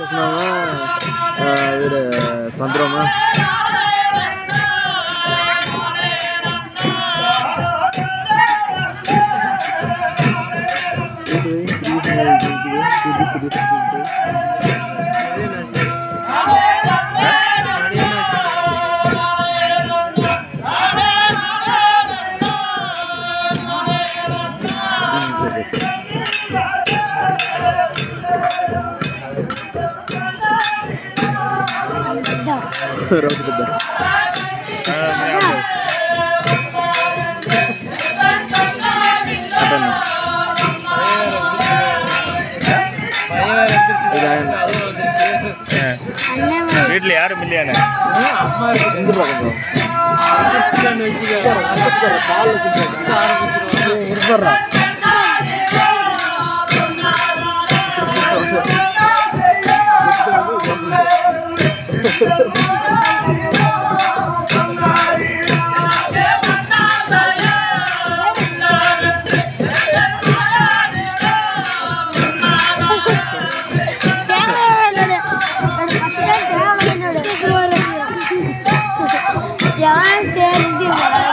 சொன்னாங்க வீடு சந்திரமா ரவுண்ட் பெத்த வீட்டில் யாரும் இல்லையானே இந்த பக்கம் இருப்பா யார் தெரிஞ்சு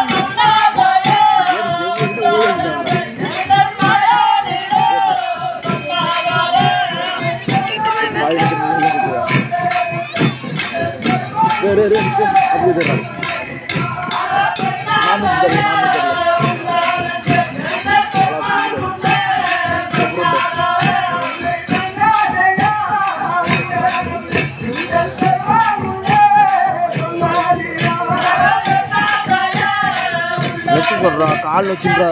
வச்சு சொல்றான் கால் வச்சுன்றா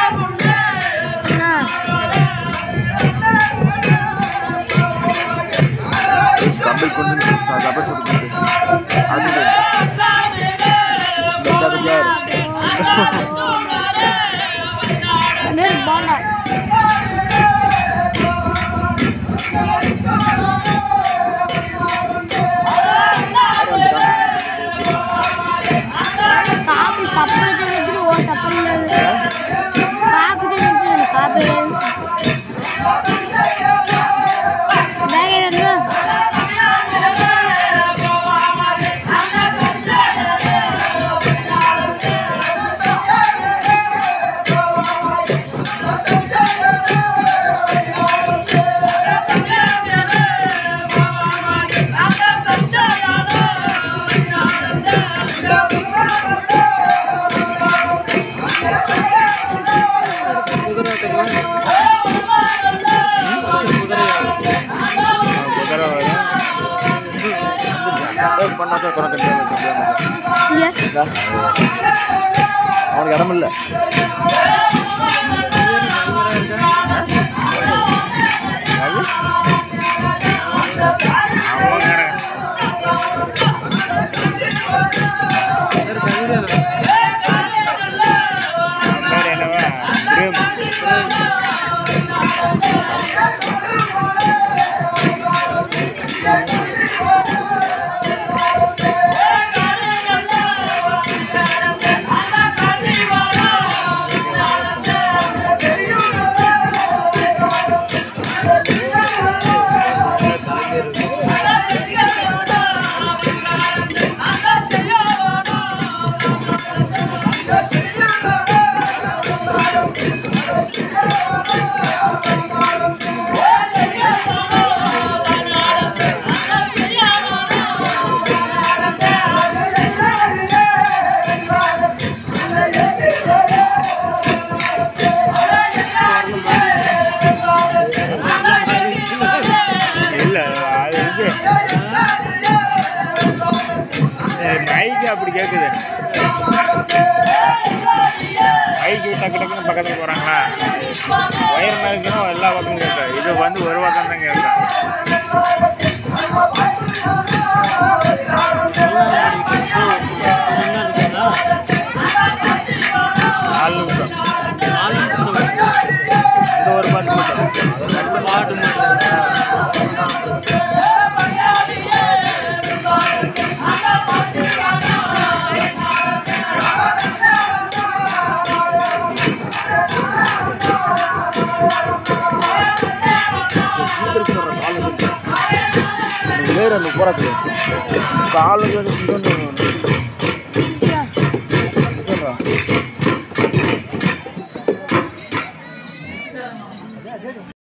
சம்பை கொண்டு சபை சொல்லுது அது பாண்டா காபி சப்பரை வச்சுட்டு ஓ சப்பரை காபி வச்சுட்டு காபி பேக் எடுங்க குதிரை வரும் பண்ணாத குறைக்க எஸ் அவனுக்கு இடம் இல்லை அது அவங்க பேர் என்னவா பிரேம் இல்ல அது இது மைக்கு அப்படி கேட்குது மைக்கு டக்கு டக்குன்னு பக்கத்துக்கு போகிறாங்களா ஒயர் மேலுக்குன்னா எல்லா பக்கமும் கேட்கும் இது வந்து ஒரு பக்கம் தான் கேட்கும் நாலு நிமிஷம் இந்த ஒரு பாட்டு மட்டும் ரெண்டு பாட்டு மட்டும் சொல்ற கால் வச்சு లేరండి పోరాదు కాళ్ళు ఇంకొన్ని